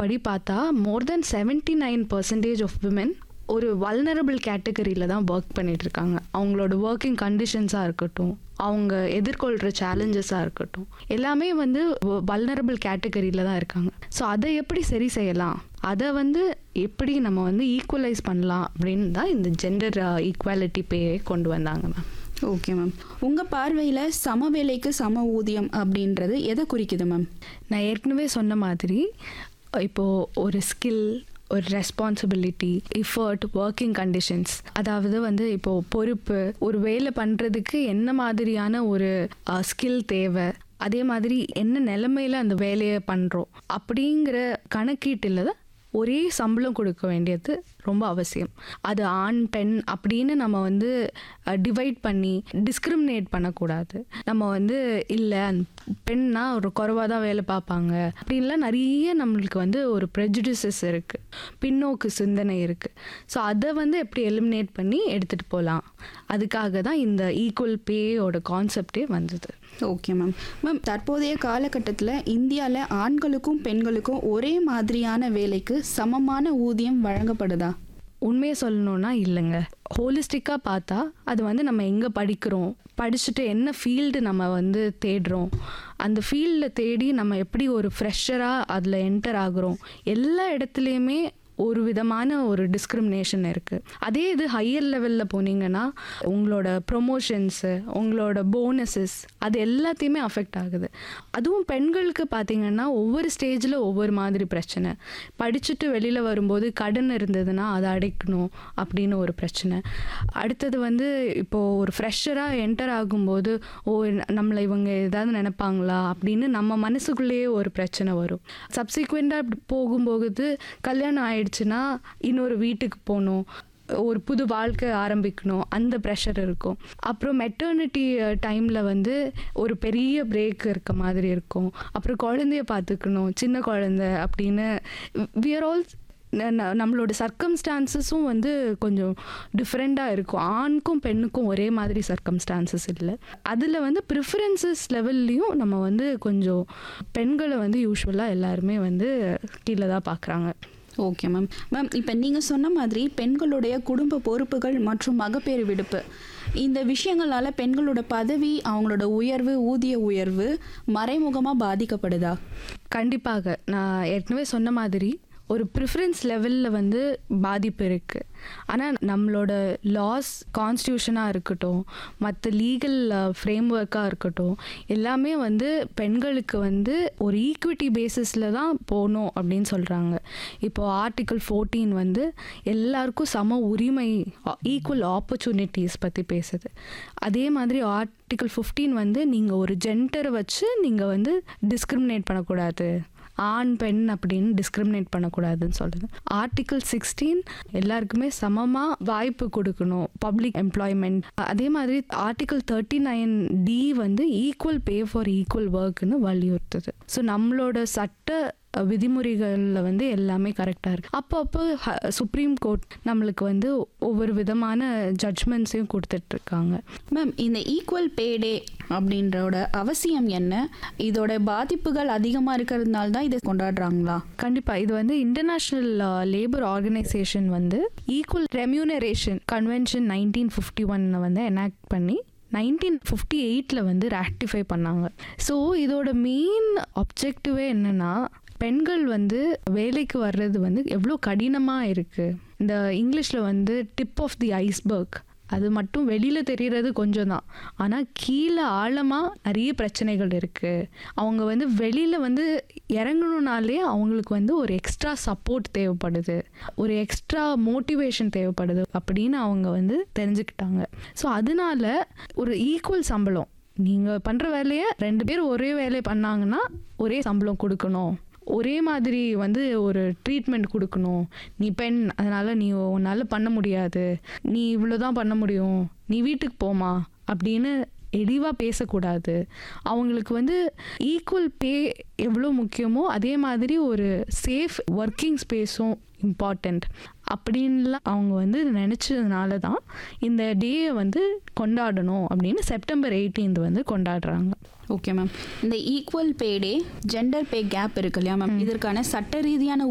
படி பார்த்தா more than seventy nine percentage of women ஒரு வல்னரபிள் கேட்டகரியில் தான் ஒர்க் பண்ணிட்டு இருக்காங்க அவங்களோட ஒர்க்கிங் கண்டிஷன்ஸாக இருக்கட்டும் அவங்க எதிர்கொள்கிற சேலஞ்சஸாக இருக்கட்டும் எல்லாமே வந்து வல்னரபிள் கேட்டகரியில் தான் இருக்காங்க ஸோ அதை எப்படி சரி செய்யலாம் அதை வந்து எப்படி நம்ம வந்து ஈக்குவலைஸ் பண்ணலாம் அப்படின்னு தான் இந்த ஜெண்டர் ஈக்குவாலிட்டி பே கொண்டு வந்தாங்க மேம் ஓகே மேம் உங்கள் பார்வையில் சம வேலைக்கு சம ஊதியம் அப்படின்றது எதை குறிக்குது மேம் நான் ஏற்கனவே சொன்ன மாதிரி இப்போது ஒரு ஸ்கில் ஒரு ரெஸ்பான்சிபிலிட்டி எஃபர்ட் ஒர்க்கிங் கண்டிஷன்ஸ் அதாவது வந்து இப்போது பொறுப்பு ஒரு வேலை பண்ணுறதுக்கு என்ன மாதிரியான ஒரு ஸ்கில் தேவை அதே மாதிரி என்ன நிலைமையில் அந்த வேலையை பண்ணுறோம் அப்படிங்கிற கணக்கீட்டில் தான் ஒரே சம்பளம் கொடுக்க வேண்டியது ரொம்ப அவசியம் அது ஆண் பெண் அப்படின்னு நம்ம வந்து டிவைட் பண்ணி டிஸ்கிரிமினேட் பண்ணக்கூடாது நம்ம வந்து இல்லை பெண்ணா ஒரு குறைவாக தான் வேலை பார்ப்பாங்க அப்படின்லாம் நிறைய நம்மளுக்கு வந்து ஒரு ப்ரெஜுடிசஸ் இருக்குது பின்னோக்கு சிந்தனை இருக்குது ஸோ அதை வந்து எப்படி எலிமினேட் பண்ணி எடுத்துகிட்டு போகலாம் அதுக்காக தான் இந்த ஈக்குவல் பேயோட கான்செப்டே வந்தது ஓகே மேம் மேம் தற்போதைய காலகட்டத்தில் இந்தியாவில் ஆண்களுக்கும் பெண்களுக்கும் ஒரே மாதிரியான வேலைக்கு சமமான ஊதியம் வழங்கப்படுதா உண்மையை சொல்லணும்னா இல்லைங்க ஹோலிஸ்டிக்காக பார்த்தா அது வந்து நம்ம எங்கே படிக்கிறோம் படிச்சுட்டு என்ன ஃபீல்டு நம்ம வந்து தேடுறோம் அந்த ஃபீல்டில் தேடி நம்ம எப்படி ஒரு ஃப்ரெஷராக அதில் என்டர் ஆகுறோம் எல்லா இடத்துலையுமே ஒரு விதமான ஒரு டிஸ்கிரிமினேஷன் இருக்குது அதே இது ஹையர் லெவலில் போனீங்கன்னா உங்களோட ப்ரொமோஷன்ஸு உங்களோட போனஸஸ் அது எல்லாத்தையுமே அஃபெக்ட் ஆகுது அதுவும் பெண்களுக்கு பார்த்தீங்கன்னா ஒவ்வொரு ஸ்டேஜில் ஒவ்வொரு மாதிரி பிரச்சனை படிச்சுட்டு வெளியில் வரும்போது கடன் இருந்ததுன்னா அதை அடைக்கணும் அப்படின்னு ஒரு பிரச்சனை அடுத்தது வந்து இப்போது ஒரு ஃப்ரெஷராக என்டர் ஆகும்போது ஓ நம்மளை இவங்க ஏதாவது நினைப்பாங்களா அப்படின்னு நம்ம மனசுக்குள்ளேயே ஒரு பிரச்சனை வரும் சப்சிக்வெண்ட்டாக போகும்போது கல்யாணம் ஆயிடுச்சுன்னா இன்னொரு வீட்டுக்கு போகணும் ஒரு புது வாழ்க்கை ஆரம்பிக்கணும் அந்த ப்ரெஷர் இருக்கும் அப்புறம் மெட்டர்னிட்டி டைமில் வந்து ஒரு பெரிய பிரேக் இருக்க மாதிரி இருக்கும் அப்புறம் குழந்தைய பார்த்துக்கணும் சின்ன குழந்தை அப்படின்னு விஆர் ஆல் நம்மளோட சர்க்கம்ஸ்டான்சஸும் வந்து கொஞ்சம் டிஃப்ரெண்ட்டாக இருக்கும் ஆணுக்கும் பெண்ணுக்கும் ஒரே மாதிரி சர்க்கம்ஸ்டான்சஸ் இல்லை அதில் வந்து ப்ரிஃபரன்சஸ் லெவல்லையும் நம்ம வந்து கொஞ்சம் பெண்களை வந்து யூஸ்வலாக எல்லாருமே வந்து கீழே தான் பார்க்குறாங்க ஓகே மேம் மேம் இப்போ நீங்கள் சொன்ன மாதிரி பெண்களுடைய குடும்ப பொறுப்புகள் மற்றும் மகப்பேறு விடுப்பு இந்த விஷயங்களால் பெண்களோட பதவி அவங்களோட உயர்வு ஊதிய உயர்வு மறைமுகமாக பாதிக்கப்படுதா கண்டிப்பாக நான் ஏற்கனவே சொன்ன மாதிரி ஒரு ப்ரிஃபரன்ஸ் லெவலில் வந்து பாதிப்பு இருக்குது ஆனால் நம்மளோட லாஸ் கான்ஸ்டியூஷனாக இருக்கட்டும் மற்ற லீகல் ஃப்ரேம் ஒர்க்காக இருக்கட்டும் எல்லாமே வந்து பெண்களுக்கு வந்து ஒரு ஈக்விட்டி பேசிஸில் தான் போகணும் அப்படின்னு சொல்கிறாங்க இப்போது ஆர்டிக்கிள் ஃபோர்டீன் வந்து எல்லாருக்கும் சம உரிமை ஈக்குவல் ஆப்பர்ச்சுனிட்டிஸ் பற்றி பேசுது அதே மாதிரி ஆர்டிக்கிள் ஃபிஃப்டீன் வந்து நீங்கள் ஒரு ஜென்டரை வச்சு நீங்கள் வந்து டிஸ்கிரிமினேட் பண்ணக்கூடாது ஆண் பெண் அப்படின்னு டிஸ்கிரிமினேட் பண்ணக்கூடாதுன்னு சொல்லுது ஆர்டிக்கிள் சிக்ஸ்டீன் எல்லாருக்குமே சமமாக வாய்ப்பு கொடுக்கணும் பப்ளிக் எம்ப்ளாய்மெண்ட் அதே மாதிரி ஆர்டிக்கிள் தேர்ட்டி நைன் டி வந்து ஈக்குவல் பே ஃபார் ஈக்குவல் ஒர்க்னு வலியுறுத்துது ஸோ நம்மளோட சட்ட விதிமுறைகளில் வந்து எல்லாமே கரெக்டாக இருக்குது அப்போ அப்போ சுப்ரீம் கோர்ட் நம்மளுக்கு வந்து ஒவ்வொரு விதமான ஜட்ஜ்மெண்ட்ஸையும் கொடுத்துட்ருக்காங்க மேம் இந்த ஈக்குவல் பே டே அப்படின்றோட அவசியம் என்ன இதோட பாதிப்புகள் அதிகமாக இருக்கிறதுனால தான் இதை கொண்டாடுறாங்களா கண்டிப்பாக இது வந்து இன்டர்நேஷ்னல் லேபர் ஆர்கனைசேஷன் வந்து equal remuneration convention nineteen fifty ஒன்னை வந்து எனாக்ட் பண்ணி நைன்டீன் ஃபிஃப்டி எயிட்டில் வந்து ராக்டிஃபை பண்ணாங்க ஸோ இதோட மெயின் ஆப்ஜெக்டிவே என்னென்னா பெண்கள் வந்து வேலைக்கு வர்றது வந்து எவ்வளோ கடினமாக இருக்குது இந்த இங்கிலீஷில் வந்து டிப் ஆஃப் தி ஐஸ்பர்க் அது மட்டும் வெளியில் தெரிகிறது கொஞ்சம் தான் ஆனால் கீழே ஆழமாக நிறைய பிரச்சனைகள் இருக்குது அவங்க வந்து வெளியில் வந்து இறங்கணுனாலே அவங்களுக்கு வந்து ஒரு எக்ஸ்ட்ரா சப்போர்ட் தேவைப்படுது ஒரு எக்ஸ்ட்ரா மோட்டிவேஷன் தேவைப்படுது அப்படின்னு அவங்க வந்து தெரிஞ்சுக்கிட்டாங்க ஸோ அதனால ஒரு ஈக்குவல் சம்பளம் நீங்கள் பண்ணுற வேலையை ரெண்டு பேர் ஒரே வேலையை பண்ணாங்கன்னா ஒரே சம்பளம் கொடுக்கணும் ஒரே மாதிரி வந்து ஒரு ட்ரீட்மெண்ட் கொடுக்கணும் நீ பெண் அதனால் நீ உன்னால் பண்ண முடியாது நீ இவ்வளோ தான் பண்ண முடியும் நீ வீட்டுக்கு போமா அப்படின்னு எளிவாக பேசக்கூடாது அவங்களுக்கு வந்து ஈக்குவல் பே எவ்வளோ முக்கியமோ அதே மாதிரி ஒரு சேஃப் ஒர்க்கிங் ஸ்பேஸும் இம்பார்ட்டண்ட் அப்படின்லாம் அவங்க வந்து நினச்சதுனால தான் இந்த டேயை வந்து கொண்டாடணும் அப்படின்னு செப்டம்பர் எயிட்டீன்த் வந்து கொண்டாடுறாங்க ஓகே மேம் இந்த equal pay day gender pay gap இருக்கு இல்லையா மேம் இதற்கான சட்ட ரீதியான